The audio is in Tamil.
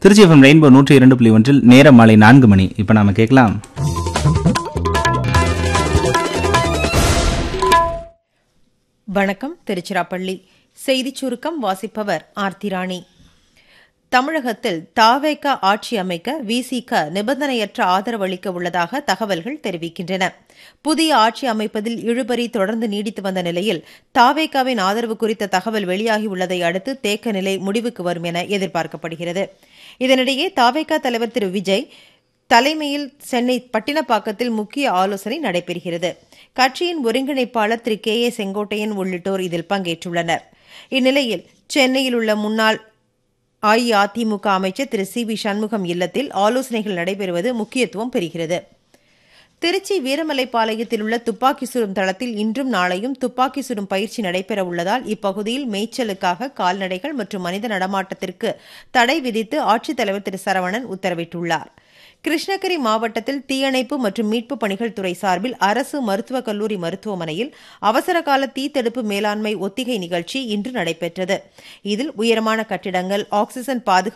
திருச்சி எஃப்எம் ரெயின்போ நூற்றி இரண்டு புள்ளி ஒன்றில் நேரம் மாலை நான்கு மணி இப்போ நாம கேட்கலாம் வணக்கம் திருச்சிராப்பள்ளி செய்திச் சுருக்கம் வாசிப்பவர் ஆர்த்திராணி தமிழகத்தில் தாவேக ஆட்சி அமைக்க விசிக நிபந்தனையற்ற ஆதரவு அளிக்க உள்ளதாக தகவல்கள் தெரிவிக்கின்றன புதிய ஆட்சி அமைப்பதில் இழுபறி தொடர்ந்து நீடித்து வந்த நிலையில் தாவேகாவின் ஆதரவு குறித்த தகவல் வெளியாகியுள்ளதை அடுத்து தேக்க நிலை முடிவுக்கு வரும் என எதிர்பார்க்கப்படுகிறது இதனிடையே தாவேகா தலைவர் திரு விஜய் தலைமையில் சென்னை பட்டினப்பாக்கத்தில் முக்கிய ஆலோசனை நடைபெறுகிறது கட்சியின் ஒருங்கிணைப்பாளர் திரு கே ஏ செங்கோட்டையன் உள்ளிட்டோர் இதில் பங்கேற்றுள்ளனர் இந்நிலையில் சென்னையில் உள்ள முன்னாள் அஇஅதிமுக அமைச்சர் திரு சி வி சண்முகம் இல்லத்தில் ஆலோசனைகள் நடைபெறுவது முக்கியத்துவம் பெறுகிறது திருச்சி வீரமலைப்பாளையத்தில் உள்ள துப்பாக்கி சுடும் தளத்தில் இன்றும் நாளையும் துப்பாக்கி சுடும் பயிற்சி நடைபெற உள்ளதால் இப்பகுதியில் மேய்ச்சலுக்காக கால்நடைகள் மற்றும் மனித நடமாட்டத்திற்கு தடை விதித்து ஆட்சித்தலைவர் திரு சரவணன் உத்தரவிட்டுள்ளார் கிருஷ்ணகிரி மாவட்டத்தில் தீயணைப்பு மற்றும் மீட்பு பணிகள் துறை சார்பில் அரசு மருத்துவக் கல்லூரி மருத்துவமனையில் அவசரகால தீத்தடுப்பு மேலாண்மை ஒத்திகை நிகழ்ச்சி இன்று நடைபெற்றது இதில் உயரமான கட்டிடங்கள் ஆக்ஸிஜன் பாதுகாப்பு